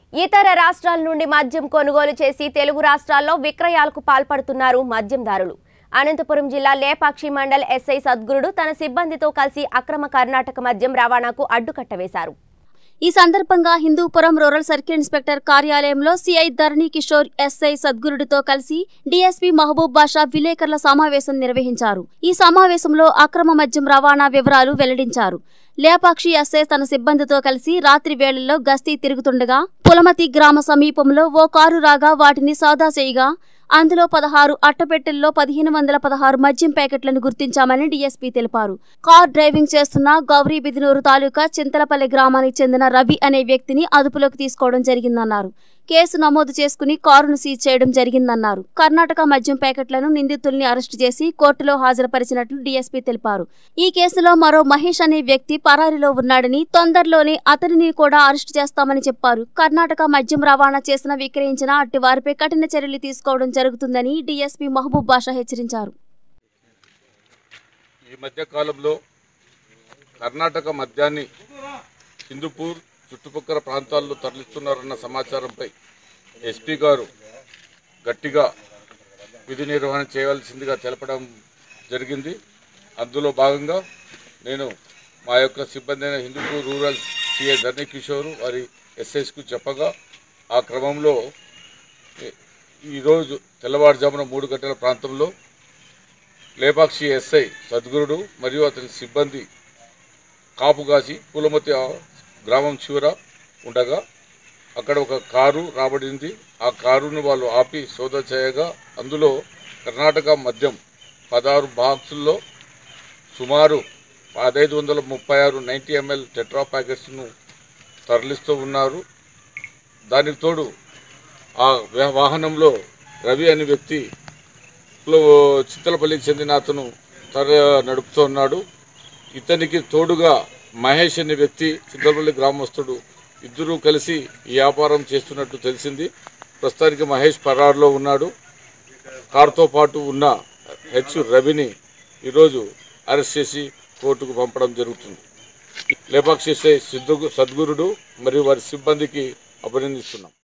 ఇతర రాష్ట్రాల నుండి మద్యం కొనుగోలు చేసి తెలుగు రాష్ట్రాల్లో విక్రయాలకు పాల్పడుతున్నారు మద్యందారులు అనంతపురం జిల్లా లేపాక్షి మండల్ ఎస్ఐ సద్గురుడు తన సిబ్బందితో కలిసి అక్రమ కర్ణాటక మద్యం రవాణాకు అడ్డుకట్ట వేశారు ఈ సందర్భంగా హిందూపురం రూరల్ సర్కిల్ ఇన్స్పెక్టర్ కార్యాలయంలో సిఐ ధరణి కిషోర్ ఎస్ఐ సద్గురుడితో కలిసి డీఎస్పీ మహబూబ్ బాషా విలేకరుల సమావేశం నిర్వహించారు ఈ సమావేశంలో అక్రమ మద్యం రవాణా వివరాలు వెల్లడించారు లేపాక్షి ఎస్ఐ తన సిబ్బందితో కలిసి రాత్రి వేళల్లో గస్తీ తిరుగుతుండగా పులమతి గ్రామ సమీపంలో ఓ కారు రాగా వాటిని సౌదా చేయగా అందులో పదహారు అట్టపెట్టెల్లో పదిహేను వందల పదహారు మద్యం ప్యాకెట్లను గుర్తించామని డీఎస్పీ తెలిపారు కార్ డ్రైవింగ్ చేస్తున్న గౌరీ బిదినూరు తాలూకా చింతలపల్లి గ్రామానికి చెందిన రవి అనే వ్యక్తిని అదుపులోకి తీసుకోవడం జరిగిందన్నారు కేసు నమోదు చేసుకుని కారును సీజ్ చేయడం జరిగిందన్నారు కర్ణాటక మద్యం ప్యాకెట్లను నిందితుల్ని అరెస్టు చేసి కోర్టులో హాజరుపరిచినట్లు డీఎస్పీ తెలిపారు ఈ కేసులో మరో మహేష్ అనే వ్యక్తి పరారీలో ఉన్నాడని తొందరలోనే అతనిని కూడా అరెస్టు చేస్తామని చెప్పారు కర్ణాటక మద్యం రవాణా చేసిన విక్రయించిన అట్టి వారిపై కఠిన చర్యలు తీసుకోవడం జరుగుతుందని డీఎస్పీ మహబూబ్ బాషా హెచ్చరించారు ఈ మధ్య కాలంలో కర్ణాటక మద్యాన్ని హిందూపూర్ చుట్టుపక్కల ప్రాంతాల్లో తరలిస్తున్నారన్న సమాచారంపై ఎస్పీ గారు గట్టిగా విధి నిర్వహణ చేయవలసిందిగా తెలపడం జరిగింది అందులో భాగంగా నేను మా యొక్క సిబ్బంది అయిన హిందూపూర్ రూరల్ సిఐ ధర్ని కిషోర్ వారి ఎస్ఎస్కు చెప్పగా ఆ క్రమంలో ఈ- ఈరోజు తెల్లవారుజామున మూడు గంటల ప్రాంతంలో లేపాక్షి ఎస్ఐ సద్గురుడు మరియు అతని సిబ్బంది కాపుగాసి పూలమతి ఆ గ్రామం చివర ఉండగా అక్కడ ఒక కారు రాబడింది ఆ కారును వాళ్ళు ఆపి సోదా చేయగా అందులో కర్ణాటక మద్యం పదహారు బాక్సుల్లో సుమారు పదహైదు వందల ముప్పై ఆరు నైంటీ ఎంఎల్ టెట్రా ప్యాకెట్స్ను తరలిస్తూ ఉన్నారు దానికి తోడు ఆ వా- వాహనంలో రవి అనే వ్యక్తి లో చిత్తలపల్లికి చెందిన అతను తర నడుపుతున్నాడు ఇతనికి తోడుగా మహేష్ అనే వ్యక్తి చిత్తలపల్లి గ్రామస్తుడు ఇద్దరూ కలిసి ఈ వ్యాపారం చేస్తున్నట్టు తెలిసింది ప్రస్తుతానికి మహేష్ పరారులో ఉన్నాడు కారుతో పాటు ఉన్న హెచ్ రవిని ఈరోజు అరెస్ట్ చేసి కోర్టుకు పంపడం జరుగుతుంది లేపాక్షి ఎస్ఐ సిద్ధు సద్గురుడు మరియు వారి సిబ్బందికి అభినందిస్తున్నాం